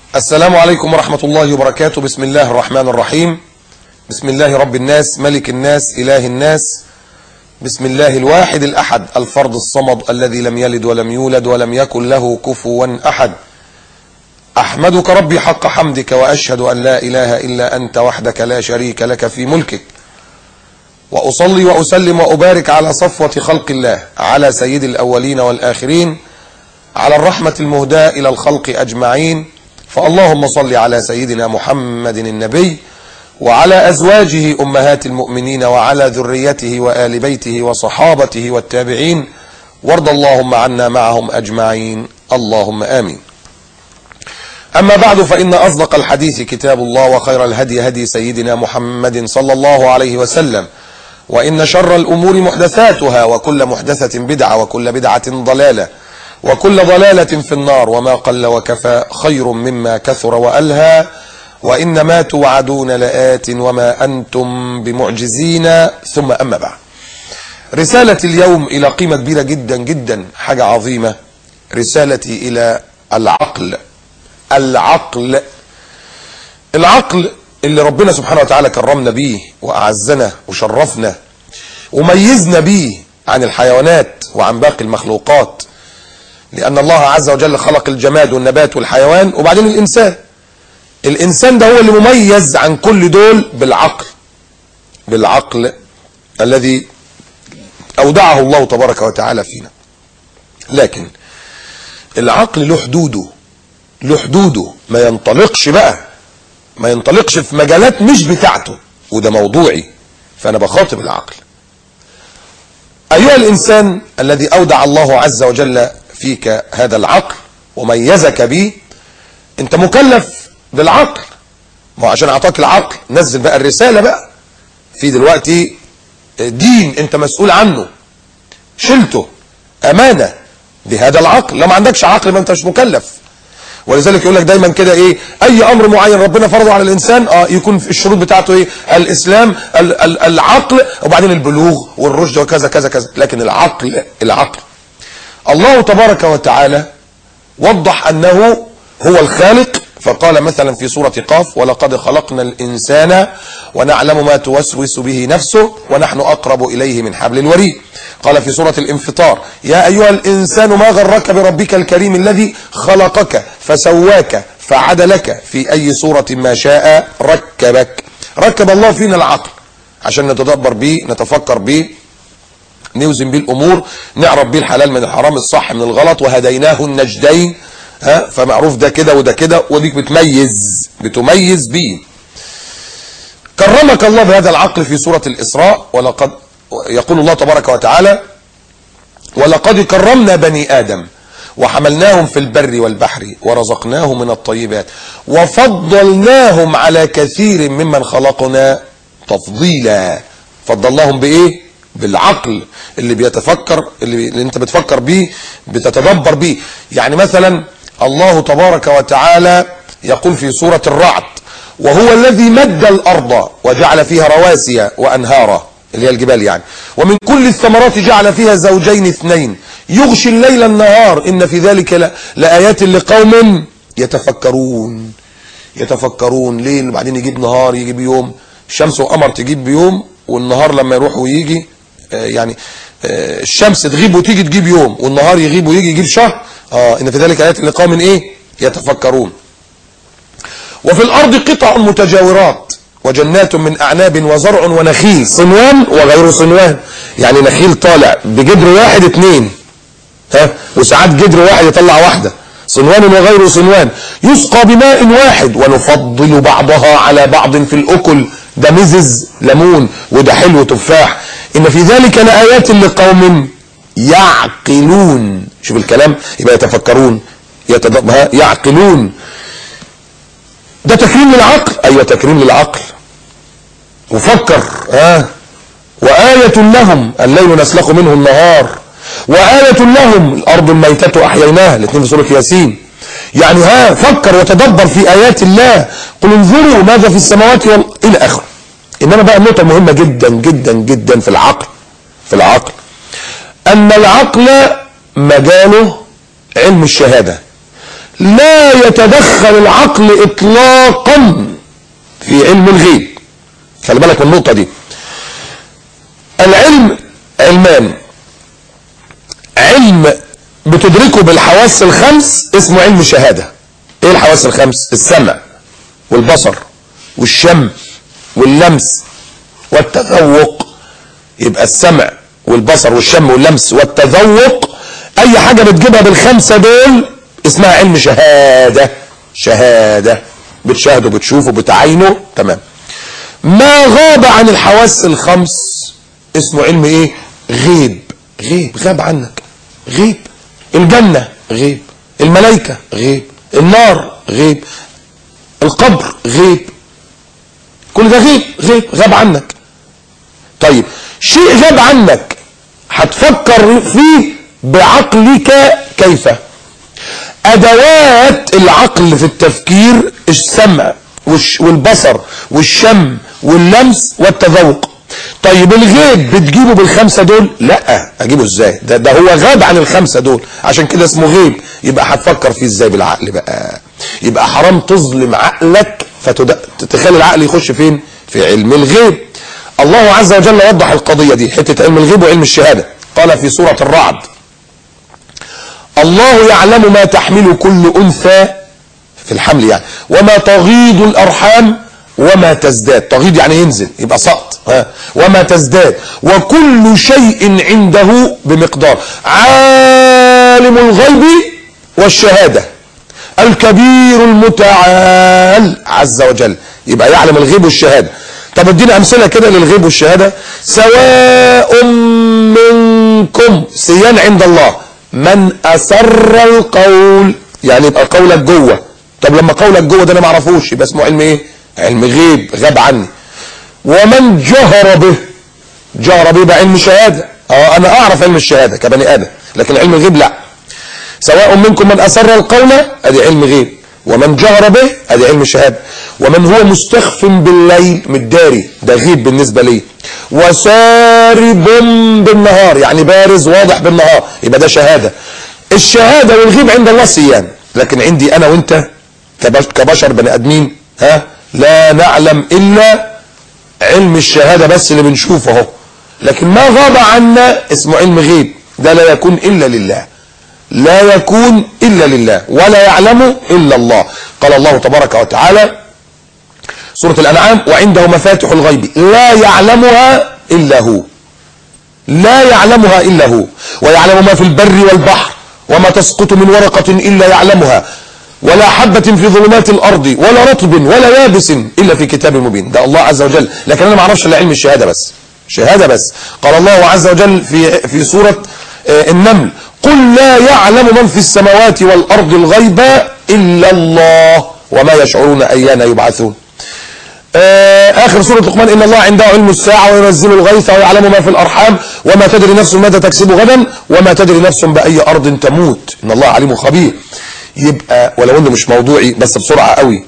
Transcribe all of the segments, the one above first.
السلام عليكم ورحمة الله وبركاته بسم الله الرحمن الرحيم بسم الله رب الناس ملك الناس إله الناس بسم الله الواحد الأحد الفرد الصمد الذي لم يلد ولم يولد ولم يكن له كفوا أحد أحمدك ربي حق حمدك وأشهد أن لا إله إلا أنت وحدك لا شريك لك في ملكك وأصلي وأسلم وأبارك على صفوة خلق الله على سيد الأولين والآخرين على الرحمة المهداة إلى الخلق أجمعين فاللهم صل على سيدنا محمد النبي وعلى أزواجه أمهات المؤمنين وعلى ذريته وآل بيته وصحابته والتابعين وارض اللهم عنا معهم أجمعين اللهم آمين أما بعد فإن أصدق الحديث كتاب الله وخير الهدي هدي سيدنا محمد صلى الله عليه وسلم وإن شر الأمور محدثاتها وكل محدثة بدعة وكل بدعة ضلالة وكل ضلالة في النار وما قل وكفى خير مما كثر وألهى وإن ما توعدون لآت وما أنتم بمعجزين ثم أما بعد رسالة اليوم إلى قيمة كبيرة جدا جدا حاجة عظيمة رسالتي إلى العقل العقل العقل اللي ربنا سبحانه وتعالى كرمنا بيه وأعزنا وشرفنا وميزنا بيه عن الحيوانات وعن باقي المخلوقات لأن الله عز وجل خلق الجماد والنبات والحيوان وبعدين الإنسان الإنسان ده هو اللي مميز عن كل دول بالعقل بالعقل الذي أودعه الله تبارك وتعالى فينا لكن العقل له حدوده له حدوده ما ينطلقش بقى ما ينطلقش في مجالات مش بتاعته وده موضوعي فأنا بخاطب العقل أيها الإنسان الذي أودع الله عز وجل فيك هذا العقل وميزك به أنت مكلف بالعقل ما هو عشان أعطاك العقل نزل بقى الرسالة بقى في دلوقتي دين أنت مسؤول عنه شلته أمانة بهذا العقل لو ما عندكش عقل ما أنت مش مكلف ولذلك يقول لك دايما كده ايه اي امر معين ربنا فرضه على الانسان اه يكون في الشروط بتاعته ايه الاسلام ال ال العقل وبعدين البلوغ والرشد وكذا كذا كذا لكن العقل العقل الله تبارك وتعالى وضح انه هو الخالق فقال مثلا في سورة قاف ولقد خلقنا الإنسان ونعلم ما توسوس به نفسه ونحن أقرب إليه من حبل الوريد قال في سورة الانفطار يا أيها الإنسان ما غرك بربك الكريم الذي خلقك فسواك فعدلك في أي صورة ما شاء ركبك ركب الله فينا العقل عشان نتدبر به نتفكر به نوزن به الأمور نعرف به الحلال من الحرام الصح من الغلط وهديناه النجدين ها فمعروف ده كده وده كده وديك بتميز بتميز بيه كرمك الله بهذا العقل في سورة الإسراء ولقد يقول الله تبارك وتعالى ولقد كرمنا بني آدم وحملناهم في البر والبحر ورزقناهم من الطيبات وفضلناهم على كثير ممن خلقنا تفضيلا فضلناهم بإيه بالعقل اللي بيتفكر اللي, اللي انت بتفكر بيه بتتدبر بيه يعني مثلا الله تبارك وتعالى يقول في سورة الرعد وهو الذي مد الأرض وجعل فيها رواسي وأنهارا اللي هي الجبال يعني ومن كل الثمرات جعل فيها زوجين اثنين يغشي الليل النهار إن في ذلك لآيات لقوم يتفكرون يتفكرون ليل وبعدين يجيب نهار يجيب يوم الشمس وقمر تجيب بيوم والنهار لما يروح ويجي يعني الشمس تغيب وتيجي تجيب يوم والنهار يغيب ويجي يجيب شهر اه ان في ذلك ايات لقوم ايه يتفكرون وفي الارض قطع متجاورات وجنات من اعناب وزرع ونخيل صنوان وغير صنوان يعني نخيل طالع بجدر واحد اتنين ها وساعات جدر واحد يطلع واحده صنوان وغير صنوان يسقى بماء واحد ونفضل بعضها على بعض في الاكل ده مزز ليمون وده حلو تفاح ان في ذلك لآيات لقوم يعقلون شوف الكلام يبقى يتفكرون يتدبر يعقلون ده تكريم للعقل ايوه تكريم للعقل وفكر ها وآية لهم الليل نسلخ منه النهار وآية لهم الأرض الميتة أحييناها الاثنين في سورة ياسين يعني ها فكر وتدبر في آيات الله قل انظروا ماذا في السماوات وال... إلى آخره إنما بقى النقطة مهمة جدا جدا جدا في العقل في العقل أن العقل مجاله علم الشهادة لا يتدخل العقل اطلاقا في علم الغيب خلي بالك من النقطة دي العلم علمان علم بتدركه بالحواس الخمس اسمه علم شهادة ايه الحواس الخمس السمع والبصر والشم واللمس والتذوق يبقى السمع والبصر والشم واللمس والتذوق اي حاجة بتجيبها بالخمسة دول اسمها علم شهادة شهادة بتشاهده بتشوفه بتعينه تمام ما غاب عن الحواس الخمس اسمه علم ايه غيب غيب غاب عنك غيب الجنة غيب الملائكة غيب النار غيب القبر غيب كل ده غيب غيب غاب عنك طيب شيء غاب عنك هتفكر فيه بعقلك كيف ادوات العقل في التفكير السمع والش- والبصر والشم واللمس والتذوق طيب الغيب بتجيبه بالخمسة دول لا اجيبه ازاي ده, ده هو غاب عن الخمسة دول عشان كده اسمه غيب يبقى هتفكر فيه ازاي بالعقل بقى يبقى حرام تظلم عقلك فتخلي العقل يخش فين في علم الغيب الله عز وجل وضح القضية دي حتة علم الغيب وعلم الشهادة قال في سورة الرعد الله يعلم ما تحمل كل أنثى في الحمل يعني وما تغيض الأرحام وما تزداد تغيض يعني ينزل يبقى سقط ها وما تزداد وكل شيء عنده بمقدار عالم الغيب والشهادة الكبير المتعال عز وجل يبقى يعلم الغيب والشهادة طب ادينا امثله كده للغيب والشهاده سواء منكم سيان عند الله من اسر القول يعني يبقى قولك جوه طب لما قولك جوه ده انا ما اعرفوش يبقى اسمه علم ايه علم غيب غاب عني ومن جهر به جهر به يبقى علم شهاده اه انا اعرف علم الشهاده كبني ادم لكن علم الغيب لا سواء منكم من اسر القول ادي علم غيب ومن جهر به ادي علم شهاده ومن هو مستخف بالليل متداري ده غيب بالنسبه لي وسارب بالنهار يعني بارز واضح بالنهار يبقى ده شهاده الشهاده والغيب عند الله سيان لكن عندي انا وانت كبش- كبشر بني ادمين ها لا نعلم الا علم الشهاده بس اللي بنشوفه اهو لكن ما غاب عنا اسمه علم غيب ده لا يكون الا لله لا يكون إلا لله ولا يعلم إلا الله قال الله تبارك وتعالى سورة الأنعام وعنده مفاتح الغيب لا يعلمها إلا هو لا يعلمها إلا هو ويعلم ما في البر والبحر وما تسقط من ورقة إلا يعلمها ولا حبة في ظلمات الأرض ولا رطب ولا يابس إلا في كتاب مبين ده الله عز وجل لكن أنا ما اعرفش إلا علم الشهادة بس شهادة بس قال الله عز وجل في في سورة آه، النمل قل لا يعلم من في السماوات والأرض الغيب إلا الله وما يشعرون أيان يبعثون آه، آخر سورة لقمان إن الله عنده علم الساعة وينزل الغيث ويعلم ما في الأرحام وما تدري نفس ماذا تكسب غدا وما تدري نفس بأي أرض تموت إن الله عليم خبير يبقى ولو إنه مش موضوعي بس بسرعة قوي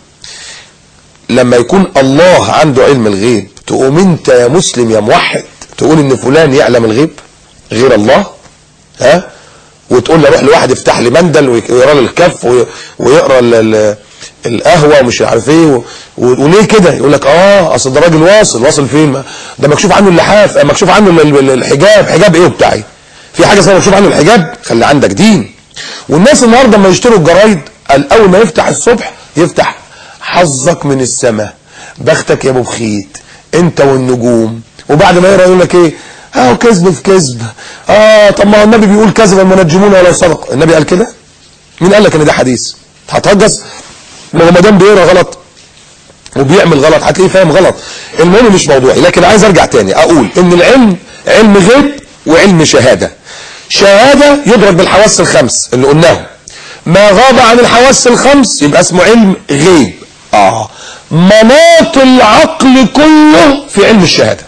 لما يكون الله عنده علم الغيب تقوم انت يا مسلم يا موحد تقول ان فلان يعلم الغيب غير الله ها وتقول لي روح لواحد يفتح لي مندل ويقرا لي الكف وي- ويقرا ال- ال- القهوه ومش عارف ايه و- و- وليه كده يقول لك اه اصل ده راجل واصل واصل فين ما- ده مكشوف عنه اللحاف آه، مكشوف عنه ال- ال- الحجاب حجاب ايه بتاعي في حاجه اسمها مكشوف عنه الحجاب خلي عندك دين والناس النهارده لما يشتروا الجرايد قال اول ما يفتح الصبح يفتح حظك من السماء بختك يا ابو بخيت انت والنجوم وبعد ما يقرا يقول لك ايه اه كذب في كذب اه طب ما هو النبي بيقول كذب المنجمون ولو صدق النبي قال كده مين قال لك ان ده حديث هتهجس ما هو ما دام بيقرا غلط وبيعمل غلط هتلاقيه فاهم غلط المهم مش موضوعي لكن عايز ارجع تاني اقول ان العلم علم غيب وعلم شهاده شهاده يدرك بالحواس الخمس اللي قلناهم ما غاب عن الحواس الخمس يبقى اسمه علم غيب اه مناط العقل كله في علم الشهاده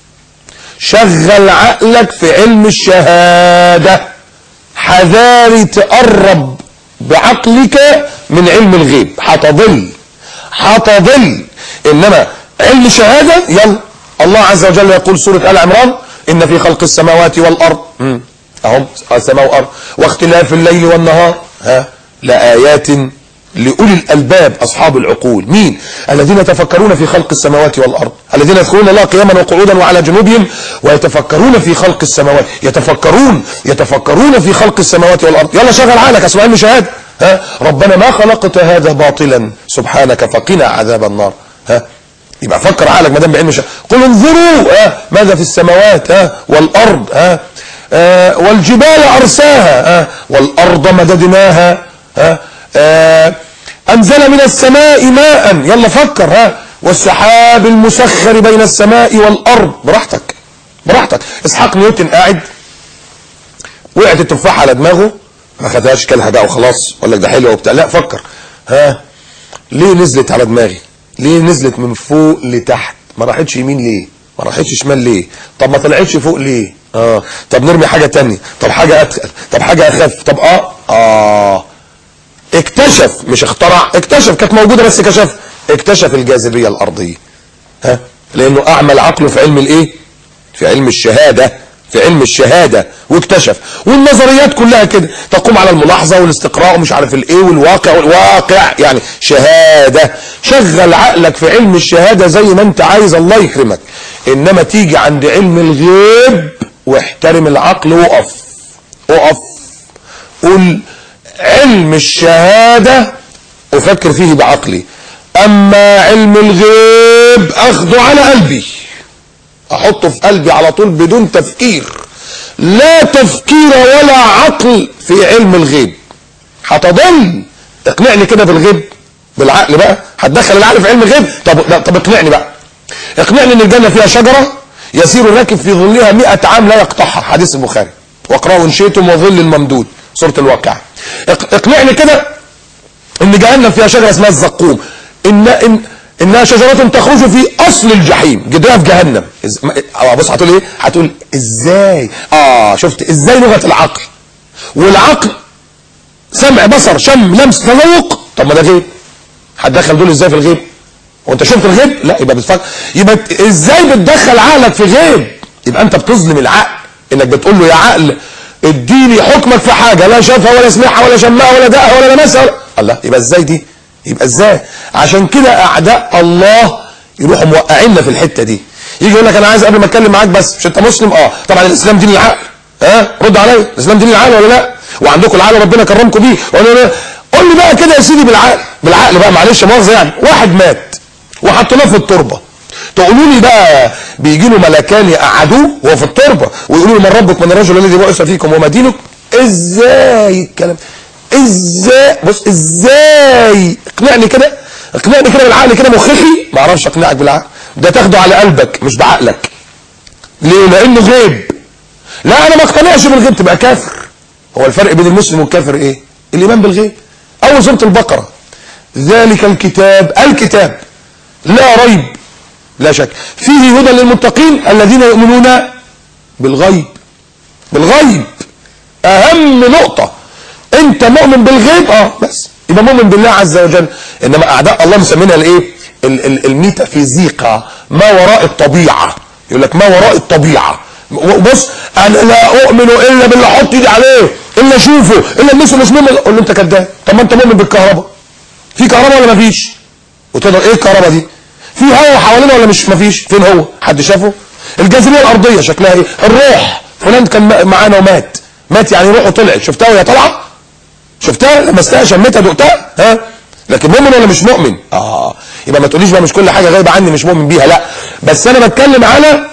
شغل عقلك في علم الشهاده حذاري تقرب بعقلك من علم الغيب هتضل هتضل انما علم شهاده يلا الله عز وجل يقول سوره ال عمران ان في خلق السماوات والارض مم. اهم السماء والارض واختلاف الليل والنهار ها لآيات لأولي الألباب أصحاب العقول مين الذين يتفكرون في خلق السماوات والأرض الذين يذكرون الله قياما وقعودا وعلى جنوبهم ويتفكرون في خلق السماوات يتفكرون يتفكرون في خلق السماوات والأرض يلا شغل عقلك اسمع علم شهادة ها ربنا ما خلقت هذا باطلا سبحانك فقنا عذاب النار ها يبقى فكر عقلك ما دام بعلم شهادة قل انظروا ها ماذا في السماوات ها والأرض ها آه والجبال أرساها ها والأرض مددناها ها آه أنزل من السماء ماء يلا فكر ها والسحاب المسخر بين السماء والأرض براحتك براحتك اسحاق نيوتن قاعد وقعت التفاحة على دماغه ما خدهاش كلها بقى وخلاص وقال لك ده حلو وبتاع لا فكر ها ليه نزلت على دماغي ليه نزلت من فوق لتحت ما راحتش يمين ليه ما راحتش شمال ليه طب ما طلعتش فوق ليه اه طب نرمي حاجة تانية طب حاجة اتقل طب حاجة اخف طب اه اه اكتشف مش اخترع اكتشف كانت موجودة بس كشف اكتشف الجاذبية الارضية ها لانه اعمل عقله في علم الايه في علم الشهادة في علم الشهادة واكتشف والنظريات كلها كده تقوم على الملاحظة والاستقراء ومش عارف الايه والواقع والواقع يعني شهادة شغل عقلك في علم الشهادة زي ما انت عايز الله يكرمك انما تيجي عند علم الغيب واحترم العقل وقف اقف قل علم الشهادة افكر فيه بعقلي اما علم الغيب اخذه على قلبي احطه في قلبي على طول بدون تفكير لا تفكير ولا عقل في علم الغيب هتضل اقنعني كده بالغيب بالعقل بقى هتدخل العقل في علم الغيب طب طب اقنعني بقى اقنعني ان الجنه فيها شجره يسير الراكب في ظلها 100 عام لا يقطعها حديث البخاري واقرأوا ان شئتم وظل الممدود سوره الواقعه اقنعني كده ان جهنم فيها شجره اسمها الزقوم ان ان انها شجرة تخرج في اصل الجحيم جدرها في جهنم إز... اه بص هتقول ايه هتقول ازاي اه شفت ازاي لغة العقل والعقل سمع بصر شم لمس تذوق طب ما ده غيب هتدخل دول ازاي في الغيب وانت شفت الغيب لا يبقى بتفكر يبقى ازاي بتدخل عقلك في غيب يبقى انت بتظلم العقل انك بتقول له يا عقل اديني حكمك في حاجة لا شافها ولا سمعها ولا شمها ولا دقها ولا لمسها ولا... الله يبقى ازاي دي يبقى ازاي عشان كده اعداء الله يروحوا موقعيننا في الحته دي يجي يقول لك انا عايز قبل ما اتكلم معاك بس مش انت مسلم اه طبعا الاسلام دين العقل ها رد عليا الاسلام دين العقل ولا لا وعندكم العقل ربنا كرمكم بيه ولا لا قول لي بقى كده يا سيدي بالعقل بالعقل بقى معلش مؤاخذه يعني واحد مات وحطيناه في التربه تقولوا لي بقى بيجي له ملكان يقعدوه وهو في التربه ويقولوا له من ربك من الرجل الذي بعث فيكم وما دينك ازاي الكلام ازاي بص ازاي اقنعني كده اقنعني كده بالعقل كده مخخي ما اعرفش اقنعك بالعقل ده تاخده على قلبك مش بعقلك ليه لانه غيب لا انا ما اقتنعش بالغيب تبقى كافر هو الفرق بين المسلم والكافر ايه الايمان بالغيب اول سوره البقره ذلك الكتاب الكتاب لا ريب لا شك فيه هدى للمتقين الذين يؤمنون بالغيب بالغيب اهم نقطه انت مؤمن بالغيب اه بس يبقى مؤمن بالله عز وجل انما اعداء الله مسمينها الايه الميتافيزيقا ما وراء الطبيعه يقول لك ما وراء الطبيعه بص انا لا اؤمن الا باللي احط ايدي عليه الا اشوفه الا المسه مش مؤمن قول له انت كذاب طب ما انت مؤمن بالكهرباء في كهرباء ولا ما فيش وتقدر ايه الكهرباء دي في هواء حوالينا ولا مش ما فيش فين هو حد شافه الجاذبيه الارضيه شكلها ايه الروح فلان كان معانا ومات مات يعني روحه طلعت شفتها وهي طالعه شفتها لمستها شميتها دقتها ها لكن مؤمن ولا مش مؤمن اه يبقى ما تقوليش بقى مش كل حاجه غايبه عني مش مؤمن بيها لا بس انا بتكلم على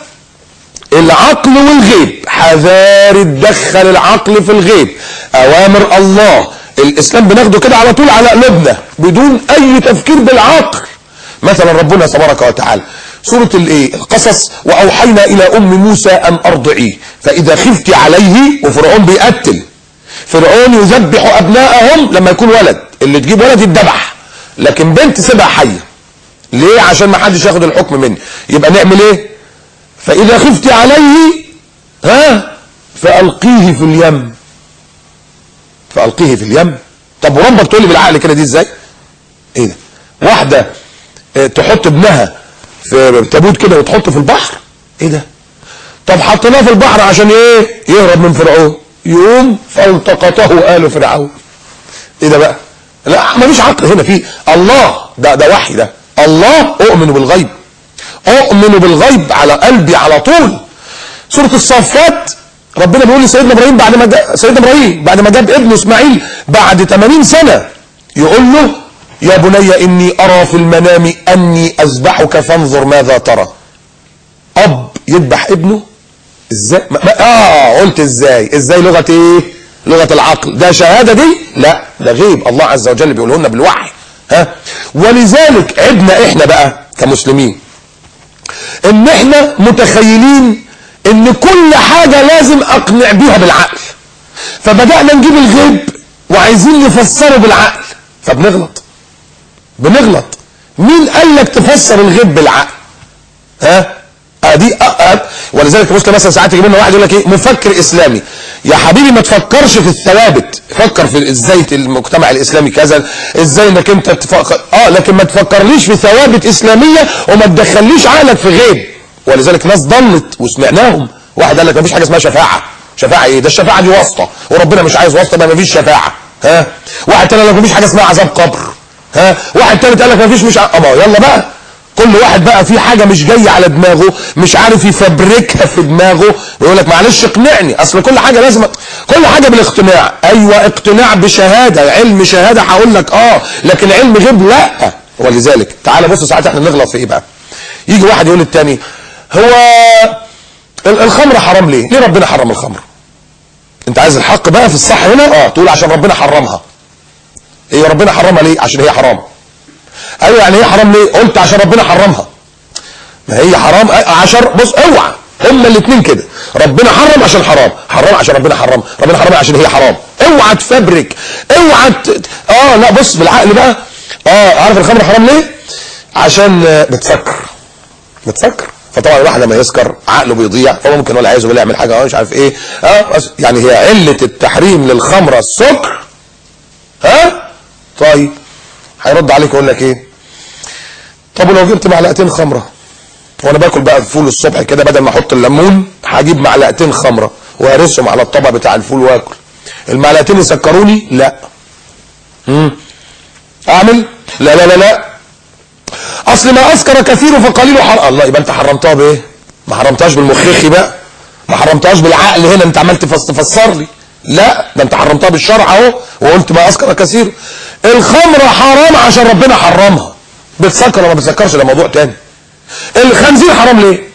العقل والغيب حذار تدخل العقل في الغيب اوامر الله الاسلام بناخده كده على طول على قلوبنا بدون اي تفكير بالعقل مثلا ربنا تبارك وتعالى سورة الايه القصص واوحينا الى ام موسى ان ارضعيه فاذا خفت عليه وفرعون بيقتل فرعون يذبح ابنائهم لما يكون ولد اللي تجيب ولد يتذبح لكن بنت سيبها حيه ليه عشان ما حدش ياخد الحكم مني يبقى نعمل ايه فاذا خفت عليه ها فالقيه في اليم فالقيه في اليم طب وربك تقول لي بالعقل كده دي ازاي ايه ده واحده اه تحط ابنها في تابوت كده وتحطه في البحر ايه ده طب حطيناه في البحر عشان ايه يهرب من فرعون يوم فالتقطه آل فرعون ايه ده بقى لا مفيش عقل هنا في الله ده ده وحي ده الله اؤمن بالغيب اؤمن بالغيب على قلبي على طول سورة الصافات ربنا بيقول لسيدنا ابراهيم بعد ما جاء سيدنا ابراهيم بعد ما جاب ابنه اسماعيل بعد 80 سنة يقول له يا بني اني ارى في المنام اني اذبحك فانظر ماذا ترى اب يذبح ابنه ازاي ما ما اه قلت ازاي ازاي لغه ايه لغه العقل ده شهاده دي لا ده غيب الله عز وجل بيقوله لنا بالوحي ها ولذلك عبنا احنا بقى كمسلمين ان احنا متخيلين ان كل حاجه لازم اقنع بيها بالعقل فبدانا نجيب الغيب وعايزين نفسره بالعقل فبنغلط بنغلط مين قال لك تفسر الغيب بالعقل ها ادي أه أه ولذلك مسلم مثلا ساعات يجيب لنا واحد يقول لك ايه مفكر اسلامي يا حبيبي ما تفكرش في الثوابت فكر في ازاي المجتمع الاسلامي كذا ازاي انك انت تفكر اه لكن ما تفكرليش في ثوابت اسلاميه وما تدخليش عقلك في غيب ولذلك ناس ضلت وسمعناهم واحد قال لك ما فيش حاجه اسمها شفاعه شفاعه ايه ده الشفاعه دي واسطه وربنا مش عايز واسطه ما فيش شفاعه ها واحد تاني قال لك ما فيش حاجه اسمها عذاب قبر ها واحد تالت قال لك ما فيش مش ع... أما يلا بقى كل واحد بقى في حاجة مش جاية على دماغه مش عارف يفبركها في دماغه ويقول لك معلش اقنعني اصل كل حاجة لازم كل حاجة بالاقتناع ايوه اقتناع بشهادة علم شهادة هقول لك اه لكن علم غيب لا ولذلك تعالى بص ساعات احنا بنغلط في ايه بقى يجي واحد يقول للتاني هو الخمر حرام ليه ليه ربنا حرم الخمر انت عايز الحق بقى في الصح هنا اه تقول عشان ربنا حرمها ايه ربنا حرمها ليه عشان هي حرام ايوه يعني هي حرام ليه قلت عشان ربنا حرمها ما هي حرام عشان بص اوعى هما الاثنين كده ربنا حرم عشان حرام حرام عشان ربنا حرم ربنا حرم عشان هي حرام اوعى تفبرك اوعى ت... اه لا بص بالعقل بقى اه عارف الخمر حرام ليه عشان آه، بتفكر بتفكر فطبعا الواحد لما يسكر عقله بيضيع فهو ممكن ولا عايز ولا يعمل حاجه اه مش عارف ايه اه بس يعني هي عله التحريم للخمره السكر ها طيب هيرد عليك يقول لك ايه طب ولو جبت معلقتين خمره وانا باكل بقى الفول الصبح كده بدل ما احط الليمون هجيب معلقتين خمره وهرسهم على الطبق بتاع الفول واكل المعلقتين يسكروني لا امم اعمل لا لا لا لا اصل ما اسكر كثير فقليل حرام الله يبقى انت حرمتها بايه ما حرمتهاش بالمخرخي بقى ما حرمتهاش بالعقل هنا انت عمال تفس- تفسر لي لا ده انت حرمتها بالشرع اهو وقلت ما اسكر كثير الخمره حرام عشان ربنا حرمها بتسكر ولا ما بتسكرش ده موضوع تاني الخنزير حرام ليه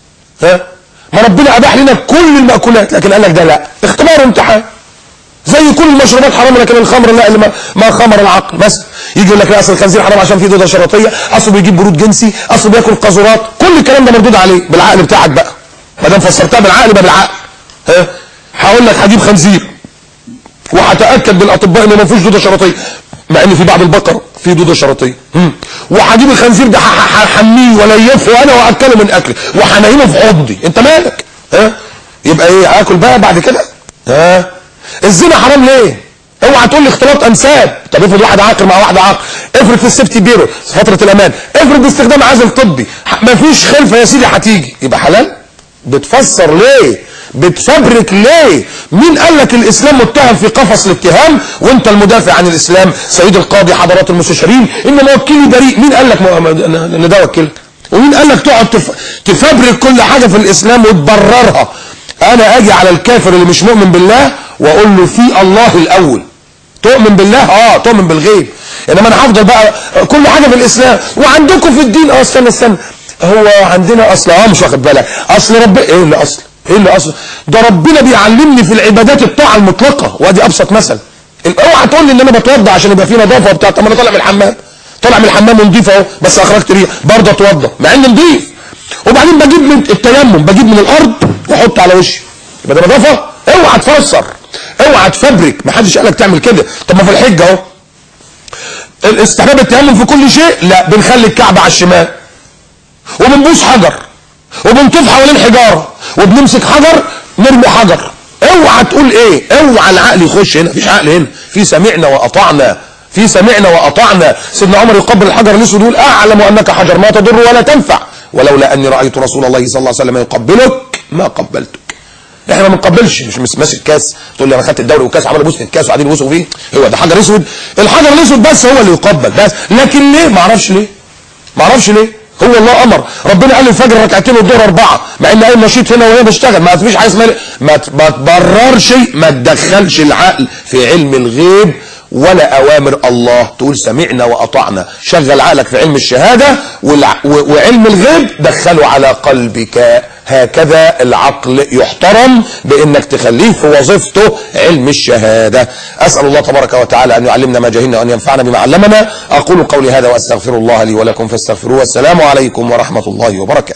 ها ما ربنا اباح لنا كل المأكولات لكن قال لك ده لا اختبار وامتحان زي كل المشروبات حرام لكن الخمر لا اللي ما, ما خمر العقل بس يجي يقول لك لا اصل الخنزير حرام عشان فيه دوده شرطيه اصله بيجيب برود جنسي اصله بياكل قاذورات كل الكلام ده مردود عليه بالعقل بتاعك بقى ما دام فسرتها بالعقل يبقى بالعقل ها هقول لك هجيب خنزير وهتاكد بالاطباء انه ما فيهوش دوده شرطيه مع ان في بعض البقر فيه دوده شرطيه هم. وهجيب الخنزير ده هحميه واليفه وانا واكله من اكلي وهنيمه في حضني انت مالك ها يبقى ايه اكل بقى بعد كده ها الزنا حرام ليه اوعى تقول لي اختلاط انساب طب افرض واحد عاقل مع واحده عاقل افرض في السيفتي بيرو فتره الامان افرض باستخدام عازل طبي ح- مفيش خلفه يا سيدي هتيجي يبقى حلال بتفسر ليه بتفبرك ليه مين قال لك الاسلام متهم في قفص الاتهام وانت المدافع عن الاسلام سيد القاضي حضرات المستشارين ان موكلي بريء مين قال لك م- م- ان ده وكيل ومين قال لك تقعد تف... تفبرك كل حاجه في الاسلام وتبررها انا اجي على الكافر اللي مش مؤمن بالله واقول له في الله الاول تؤمن بالله اه تؤمن بالغيب انما انا هفضل بقى كل حاجه في الاسلام وعندكم في الدين اه استنى استنى هو عندنا اصل اه مش واخد بالك اصل رب ايه اللي اصل ايه اللي اصل ده ربنا بيعلمني في العبادات الطاعه المطلقه وادي ابسط مثل اوعى تقول لي ان انا بتوضى عشان يبقى في نظافه وبتاع طب ما انا طالع من الحمام طالع من الحمام ونضيف اهو بس اخرجت ريح برضه اتوضى مع اني نضيف وبعدين بجيب من التيمم بجيب من الارض واحط على وشي يبقى ده نظافه اوعى تفسر اوعى تفبرك ما حدش قالك تعمل كده طب ما في الحجه اهو الاستحباب التيمم في كل شيء لا بنخلي الكعبه على الشمال وبنبوس حجر وبنطوف حوالين حجاره وبنمسك حجر نرمي حجر اوعى تقول ايه اوعى العقل يخش هنا مفيش عقل هنا في سمعنا واطعنا في سمعنا واطعنا سيدنا عمر يقبل الحجر الاسود يقول اعلم انك حجر ما تضر ولا تنفع ولولا اني رايت رسول الله صلى الله عليه وسلم يقبلك ما قبلتك احنا ما بنقبلش مش مش ماسك كاس تقول لي انا خدت الدوري والكاس عمال ابوس في الكاس وقاعدين يبوسوا فيه هو ده حجر اسود الحجر الاسود بس هو اللي يقبل بس لكن ليه ما اعرفش ليه ما اعرفش ليه هو الله امر ربنا قال الفجر ركعتين والظهر اربعه مع ان اي نشيط هنا وهي بشتغل ما فيش حاجه اسمها ما ت- ما تبررش ما تدخلش العقل في علم الغيب ولا اوامر الله تقول سمعنا واطعنا شغل عقلك في علم الشهاده والع- و- وعلم الغيب دخله على قلبك هكذا العقل يحترم بانك تخليه في وظيفته علم الشهاده اسال الله تبارك وتعالى ان يعلمنا ما جهلنا وان ينفعنا بما علمنا اقول قولي هذا واستغفر الله لي ولكم فاستغفروه والسلام عليكم ورحمه الله وبركاته